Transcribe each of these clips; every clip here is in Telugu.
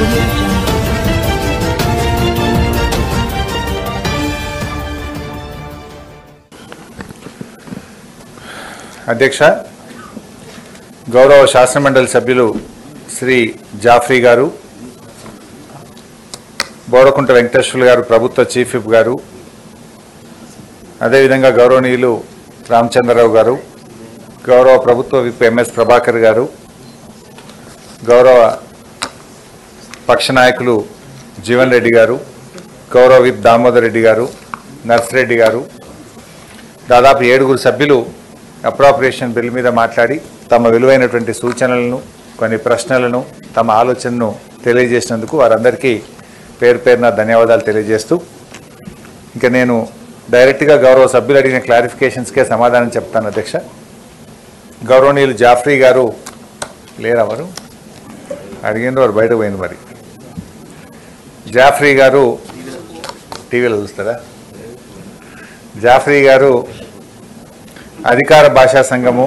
audio jungle. అధ్యక్ష గౌరవ శాసనమండలి సభ్యులు శ్రీ జాఫ్రీ గారు బోడకుంట వెంకటేశ్వర్లు గారు ప్రభుత్వ చీఫ్ విప్ గారు అదేవిధంగా గౌరవనీయులు రామచంద్రరావు గారు గౌరవ ప్రభుత్వ విప్ ఎంఎస్ ప్రభాకర్ గారు గౌరవ పక్ష నాయకులు జీవన్ రెడ్డి గారు గౌరవ విప్ దామోదర్ రెడ్డి గారు నర్సిరెడ్డి గారు దాదాపు ఏడుగురు సభ్యులు అప్రాప్రియేషన్ బిల్ మీద మాట్లాడి తమ విలువైనటువంటి సూచనలను కొన్ని ప్రశ్నలను తమ ఆలోచనను తెలియజేసినందుకు వారందరికీ పేరు పేరున ధన్యవాదాలు తెలియజేస్తూ ఇంకా నేను డైరెక్ట్గా గౌరవ సభ్యులు అడిగిన క్లారిఫికేషన్స్కే సమాధానం చెప్తాను అధ్యక్ష గౌరవనీయులు జాఫ్రీ గారు లేరా వారు అడిగిన వారు బయట పోయింది మరి జాఫ్రీ గారు టీవీలో చూస్తారా జాఫ్రీ గారు అధికార భాషా సంఘము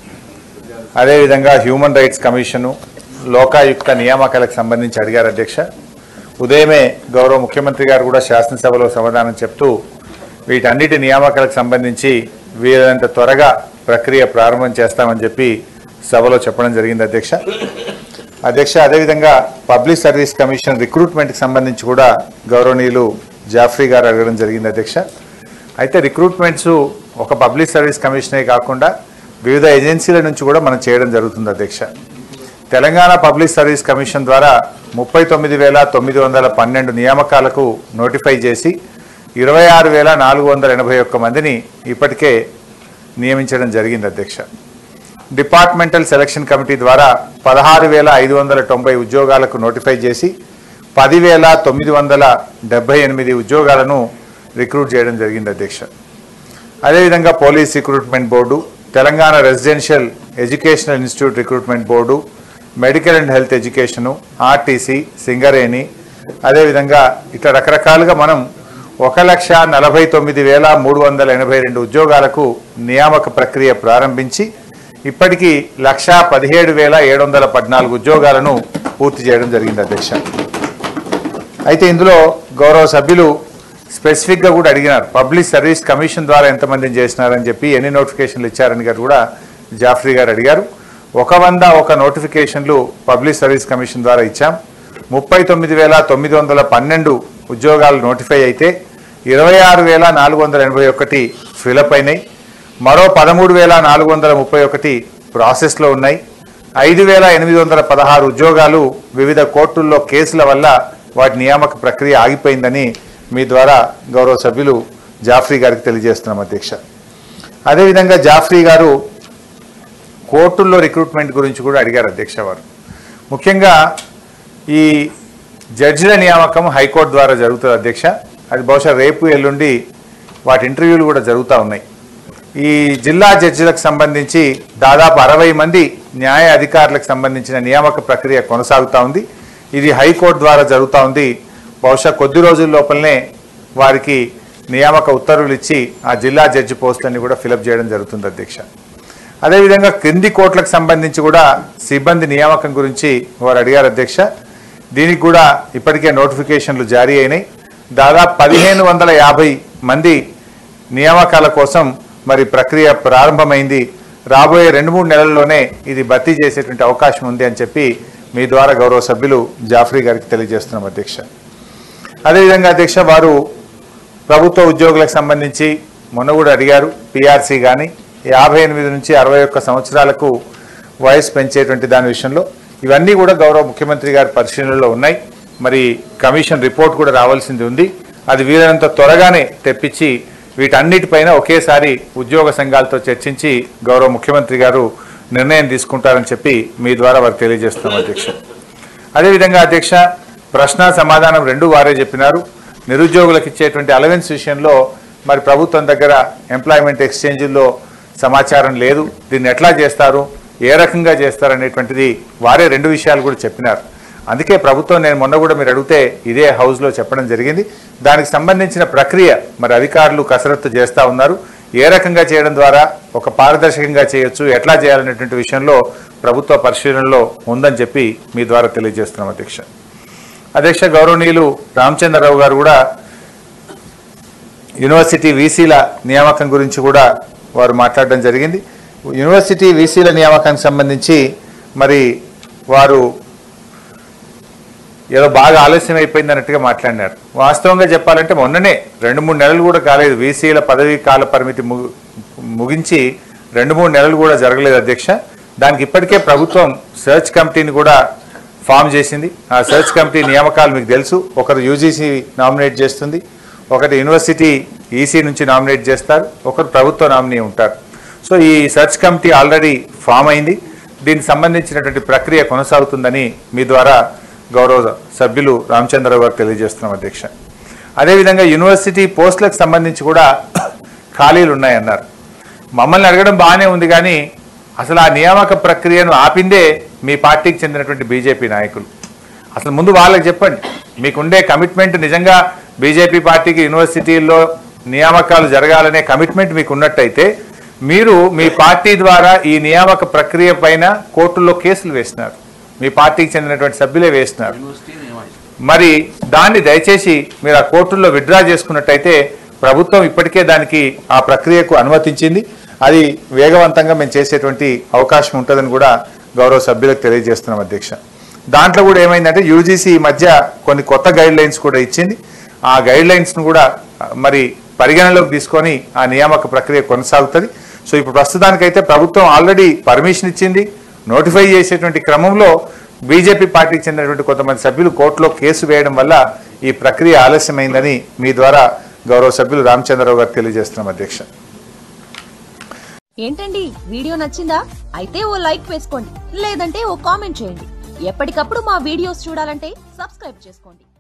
అదేవిధంగా హ్యూమన్ రైట్స్ కమిషను లోకాయుక్త నియామకాలకు సంబంధించి అడిగారు అధ్యక్ష ఉదయమే గౌరవ ముఖ్యమంత్రి గారు కూడా శాసనసభలో సమాధానం చెప్తూ వీటన్నిటి నియామకాలకు సంబంధించి వీరంత త్వరగా ప్రక్రియ ప్రారంభం చేస్తామని చెప్పి సభలో చెప్పడం జరిగింది అధ్యక్ష అధ్యక్ష అదేవిధంగా పబ్లిక్ సర్వీస్ కమిషన్ రిక్రూట్మెంట్కి సంబంధించి కూడా గౌరవనీయులు జాఫ్రీ గారు అడగడం జరిగింది అధ్యక్ష అయితే రిక్రూట్మెంట్స్ ఒక పబ్లిక్ సర్వీస్ కమిషనే కాకుండా వివిధ ఏజెన్సీల నుంచి కూడా మనం చేయడం జరుగుతుంది అధ్యక్ష తెలంగాణ పబ్లిక్ సర్వీస్ కమిషన్ ద్వారా ముప్పై తొమ్మిది వేల తొమ్మిది వందల పన్నెండు నియామకాలకు నోటిఫై చేసి ఇరవై ఆరు వేల నాలుగు వందల ఎనభై ఒక్క మందిని ఇప్పటికే నియమించడం జరిగింది అధ్యక్ష డిపార్ట్మెంటల్ సెలక్షన్ కమిటీ ద్వారా పదహారు వేల ఐదు వందల తొంభై ఉద్యోగాలకు నోటిఫై చేసి పదివేల తొమ్మిది వందల డెబ్బై ఎనిమిది ఉద్యోగాలను రిక్రూట్ చేయడం జరిగింది అధ్యక్ష అదేవిధంగా police recruitment board Telangana residential educational institute recruitment board medical and health education RTC Singareni అదేవిధంగా ఇట్లా రకరకాలుగా మనం ఒక లక్ష నలభై తొమ్మిది వేల మూడు వందల ఎనభై రెండు ఉద్యోగాలకు నియామక ప్రక్రియ ప్రారంభించి ఇప్పటికీ లక్ష పదిహేడు వేల ఏడు వందల పద్నాలుగు ఉద్యోగాలను పూర్తి చేయడం జరిగింది అధ్యక్ష అయితే ఇందులో గౌరవ సభ్యులు స్పెసిఫిక్గా కూడా అడిగినారు పబ్లిక్ సర్వీస్ కమిషన్ ద్వారా ఎంతమందిని చేసినారని చెప్పి ఎన్ని నోటిఫికేషన్లు ఇచ్చారని గారు కూడా జాఫ్రీ గారు అడిగారు ఒక వంద ఒక నోటిఫికేషన్లు పబ్లిక్ సర్వీస్ కమిషన్ ద్వారా ఇచ్చాం ముప్పై తొమ్మిది వేల తొమ్మిది వందల పన్నెండు ఉద్యోగాలు నోటిఫై అయితే ఇరవై ఆరు వేల నాలుగు వందల ఎనభై ఒకటి ఫిలప్ అయినాయి మరో పదమూడు వేల నాలుగు వందల ముప్పై ఒకటి ప్రాసెస్లో ఉన్నాయి ఐదు వేల ఎనిమిది వందల పదహారు ఉద్యోగాలు వివిధ కోర్టుల్లో కేసుల వల్ల వాటి నియామక ప్రక్రియ ఆగిపోయిందని మీ ద్వారా గౌరవ సభ్యులు జాఫ్రీ గారికి తెలియజేస్తున్నాం అధ్యక్ష అదేవిధంగా జాఫ్రీ గారు కోర్టుల్లో రిక్రూట్మెంట్ గురించి కూడా అడిగారు అధ్యక్ష వారు ముఖ్యంగా ఈ జడ్జిల నియామకం హైకోర్టు ద్వారా జరుగుతుంది అధ్యక్ష అది బహుశా రేపు ఎల్లుండి వాటి ఇంటర్వ్యూలు కూడా జరుగుతూ ఉన్నాయి ఈ జిల్లా జడ్జిలకు సంబంధించి దాదాపు అరవై మంది న్యాయ అధికారులకు సంబంధించిన నియామక ప్రక్రియ కొనసాగుతూ ఉంది ఇది హైకోర్టు ద్వారా జరుగుతూ ఉంది బహుశా కొద్ది రోజుల లోపలనే వారికి నియామక ఉత్తర్వులు ఇచ్చి ఆ జిల్లా జడ్జి పోస్టులన్నీ కూడా ఫిలప్ చేయడం జరుగుతుంది అధ్యక్ష అదేవిధంగా క్రింది కోట్లకు సంబంధించి కూడా సిబ్బంది నియామకం గురించి వారు అడిగారు అధ్యక్ష దీనికి కూడా ఇప్పటికే నోటిఫికేషన్లు జారీ అయినాయి దాదాపు పదిహేను వందల యాభై మంది నియామకాల కోసం మరి ప్రక్రియ ప్రారంభమైంది రాబోయే రెండు మూడు నెలల్లోనే ఇది భర్తీ చేసేటువంటి అవకాశం ఉంది అని చెప్పి మీ ద్వారా గౌరవ సభ్యులు జాఫ్రీ గారికి తెలియజేస్తున్నాం అధ్యక్ష అదేవిధంగా అధ్యక్ష వారు ప్రభుత్వ ఉద్యోగులకు సంబంధించి మొన్న కూడా అడిగారు పిఆర్సీ కానీ యాభై ఎనిమిది నుంచి అరవై ఒక్క సంవత్సరాలకు వయసు పెంచేటువంటి దాని విషయంలో ఇవన్నీ కూడా గౌరవ ముఖ్యమంత్రి గారి పరిశీలనలో ఉన్నాయి మరి కమిషన్ రిపోర్ట్ కూడా రావాల్సింది ఉంది అది వీలైనంత త్వరగానే తెప్పించి వీటన్నిటిపైన ఒకేసారి ఉద్యోగ సంఘాలతో చర్చించి గౌరవ ముఖ్యమంత్రి గారు నిర్ణయం తీసుకుంటారని చెప్పి మీ ద్వారా వారికి తెలియజేస్తున్నాం అధ్యక్ష అదేవిధంగా అధ్యక్ష ప్రశ్న సమాధానం రెండు వారే చెప్పినారు నిరుద్యోగులకు ఇచ్చేటువంటి అలవెన్స్ విషయంలో మరి ప్రభుత్వం దగ్గర ఎంప్లాయ్మెంట్ ఎక్స్చేంజ్లో సమాచారం లేదు దీన్ని ఎట్లా చేస్తారు ఏ రకంగా చేస్తారు అనేటువంటిది వారే రెండు విషయాలు కూడా చెప్పినారు అందుకే ప్రభుత్వం నేను మొన్న కూడా మీరు అడిగితే ఇదే హౌస్లో చెప్పడం జరిగింది దానికి సంబంధించిన ప్రక్రియ మరి అధికారులు కసరత్తు చేస్తూ ఉన్నారు ఏ రకంగా చేయడం ద్వారా ఒక పారదర్శకంగా చేయొచ్చు ఎట్లా చేయాలనేటువంటి విషయంలో ప్రభుత్వ పరిశీలనలో ఉందని చెప్పి మీ ద్వారా తెలియజేస్తున్నాం అధ్యక్ష అధ్యక్ష గౌరవనీయులు రామచంద్రరావు గారు కూడా యూనివర్సిటీ వీసీల నియామకం గురించి కూడా వారు మాట్లాడడం జరిగింది యూనివర్సిటీ వీసీల నియామకానికి సంబంధించి మరి వారు ఏదో బాగా ఆలస్యం అయిపోయింది అన్నట్టుగా మాట్లాడినారు వాస్తవంగా చెప్పాలంటే మొన్ననే రెండు మూడు నెలలు కూడా కాలేదు వీసీల పదవీ కాల పరిమితి ము- ముగించి రెండు మూడు నెలలు కూడా జరగలేదు అధ్యక్ష దానికి ఇప్పటికే ప్రభుత్వం సెర్చ్ కమిటీని కూడా ఫామ్ చేసింది ఆ సెర్చ్ కమిటీ నియామకాలు మీకు తెలుసు ఒకరు యూజీసీ నామినేట్ చేస్తుంది ఒకటి యూనివర్సిటీ ఈసీ నుంచి నామినేట్ చేస్తారు ఒకరు ప్రభుత్వ నామినీ ఉంటారు సో ఈ సెర్చ్ కమిటీ ఆల్రెడీ ఫామ్ అయింది దీనికి సంబంధించినటువంటి ప్రక్రియ కొనసాగుతుందని మీ ద్వారా గౌరవ సభ్యులు రామచంద్రరావు గారు తెలియజేస్తున్నాం అధ్యక్ష అదేవిధంగా యూనివర్సిటీ పోస్టులకు సంబంధించి కూడా ఖాళీలు ఉన్నాయన్నారు మమ్మల్ని అడగడం బాగానే ఉంది కానీ అసలు ఆ నియామక ప్రక్రియను ఆపిందే మీ పార్టీకి చెందినటువంటి బీజేపీ నాయకులు అసలు ముందు వాళ్ళకి చెప్పండి మీకుండే కమిట్మెంట్ నిజంగా బీజేపీ పార్టీకి యూనివర్సిటీల్లో నియామకాలు జరగాలనే కమిట్మెంట్ మీకు ఉన్నట్టయితే మీరు మీ పార్టీ ద్వారా ఈ నియామక ప్రక్రియ పైన కోర్టుల్లో కేసులు వేసినారు మీ పార్టీకి చెందినటువంటి సభ్యులే వేసినారు మరి దాన్ని దయచేసి మీరు ఆ కోర్టుల్లో విత్డ్రా చేసుకున్నట్టయితే ప్రభుత్వం ఇప్పటికే దానికి ఆ ప్రక్రియకు అనుమతించింది అది వేగవంతంగా మేము చేసేటువంటి అవకాశం ఉంటుందని కూడా గౌరవ సభ్యులకు తెలియజేస్తున్నాం అధ్యక్ష దాంట్లో కూడా ఏమైందంటే యూజీసీ ఈ మధ్య కొన్ని కొత్త గైడ్ లైన్స్ కూడా ఇచ్చింది ఆ గైడ్ లైన్స్ను కూడా ఆ, మరి పరిగణలోకి తీసుకొని ఆ నియామక ప్రక్రియ కొనసాగుతుంది సో ఇప్పుడు ప్రస్తుతానికైతే ప్రభుత్వం ఆల్రెడీ పర్మిషన్ ఇచ్చింది నోటిఫై చేసేటువంటి క్రమంలో బీజేపీ పార్టీకి చెందినటువంటి కొంతమంది సభ్యులు కోర్టులో కేసు వేయడం వల్ల ఈ ప్రక్రియ ఆలస్యమైందని మీ ద్వారా గౌరవ సభ్యులు రామచంద్రరావు గారు తెలియజేస్తున్నాం అధ్యక్ష ఏంటండి వీడియో నచ్చిందా అయితే ఓ లైక్ వేసుకోండి లేదంటే ఓ కామెంట్ చేయండి ఎప్పటికప్పుడు మా వీడియోస్ చూడాలంటే సబ్స్క్రైబ్ చేసుకోండి